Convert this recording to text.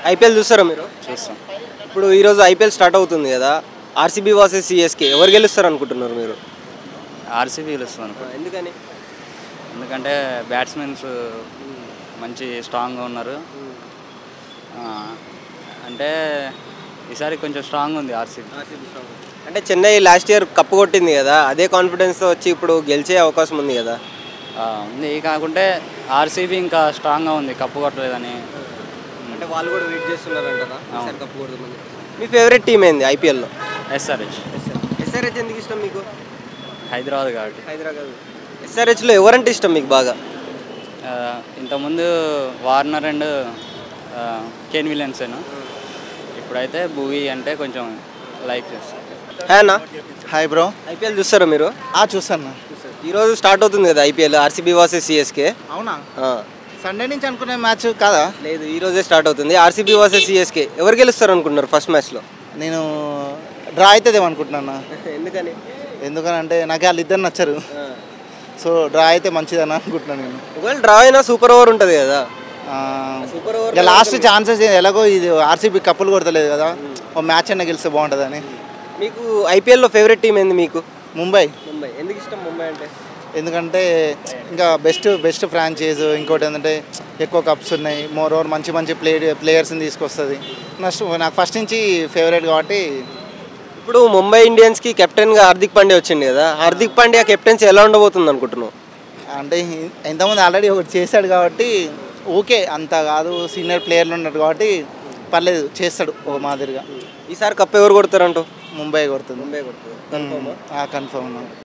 IPL చూస్తారా మీరు చూస్తాం ఇప్పుడు ఈరోజు ఐపీఎల్ స్టార్ట్ అవుతుంది కదా ఆర్సీబీ వర్సెస్ సిఎస్కే ఎవరు గెలుస్తారు అనుకుంటున్నారు మీరు ఆర్సీబీ గెలుస్తుంది అనుకో ఎందుకని ఎందుకంటే బ్యాట్స్మెన్స్ మంచి స్ట్రాంగ్గా ఉన్నారు ఆ, అంటే ఈసారి కొంచెం స్ట్రాంగ్ ఉంది ఆర్సీబీ అంటే చెన్నై లాస్ట్ ఇయర్ కప్పు కొట్టింది కదా అదే కాన్ఫిడెన్స్తో వచ్చి ఇప్పుడు గెలిచే అవకాశం ఉంది కదా ఉంది కాకుంటే ఆర్సీబీ ఇంకా స్ట్రాంగ్గా ఉంది కప్పు కొట్టలేదని అంటే వాళ్ళు కూడా వెయిట్ చేస్తున్నారు అంటారా అవును. కప్పు కొడుతుందని మీ ఫేవరెట్ టీం ఏంది ఐపీఎల్లో ఎస్ఆర్హెచ్ ఎస్ఆర్హెచ్ ఎందుకు ఇష్టం మీకు హైదరాబాద్ కాబట్టి హైదరాబాద్ ఎస్ఆర్హెచ్లో ఎవరంటే ఇష్టం మీకు బాగా ఆ, ఇంతకుముందు వార్నర్ అండ్ కేన్ విలియన్సన్ ఇప్పుడైతే భూవి అంటే కొంచెం లైక్ చేస్తాం హ్యానా హాయ్ బ్రో ఐపీఎల్ చూస్తారా మీరు ఆ చూస్తాను ఈరోజు స్టార్ట్ అవుతుంది కదా ఐపీఎల్ ఆర్సీబీ వర్సెస్ సిఎస్కే అవునా సండే నుంచి అనుకునే మ్యాచ్ కాదా లేదు ఈ రోజే స్టార్ట్ అవుతుంది ఆర్సీబీ వర్సెస్ సిఎస్కే ఎవరు గెలుస్తారు అనుకుంటున్నారు ఫస్ట్ మ్యాచ్లో నేను డ్రా అవుతుందేమో అనుకుంటున్నాను ఎందుకని ఎందుకనంటే నాకు వాళ్ళు ఇద్దరు నచ్చరు సో డ్రా అయితే మంచిదని అనుకుంటున్నాను నేను ఒకవేళ డ్రా అయినా సూపర్ ఓవర్ ఉంటుంది కదా ఆ, సూపర్ ఓవర్ ఇక లాస్ట్ ఛాన్సెస్ ఎలాగో ఇది ఆర్సీబీ కప్పులు కొడతలేదు కదా ఓ మ్యాచ్ అయినా గెలిస్తే బాగుంటుందని మీకు ఐపీఎల్లో ఫేవరెట్ టీం ఏంది మీకు ముంబై ముంబై ఎందుకు ఇష్టం ముంబై అంటే ఎందుకంటే ఇంకా బెస్ట్ బెస్ట్ ఫ్రాంచైజ్ ఇంకోటి ఏంటంటే ఎక్కువ కప్స్ ఉన్నాయి మోర్ ఓవర్ మంచి మంచి ప్లే ప్లేయర్స్ని తీసుకొస్తుంది నెక్స్ట్ నాకు ఫస్ట్ నుంచి ఫేవరెట్ కాబట్టి ఇప్పుడు ముంబై ఇండియన్స్కి కెప్టెన్గా హార్దిక్ పాండ్యా వచ్చింది కదా హార్దిక్ పాండ్యా కెప్టెన్సీ ఎలా ఉండబోతుంది అనుకుంటున్నావు అంటే ఇంతకుముందు ఆల్రెడీ ఒకటి చేశాడు కాబట్టి ఓకే అంత కాదు సీనియర్ ప్లేయర్లు ఉన్నారు కాబట్టి పర్లేదు చేస్తాడు ఓ మాదిరిగా ఈసారి కప్ ఎవరు కొడతారంటూ ముంబై కొడుతుంది ముంబై కొడుతుంది కన్ఫర్మ్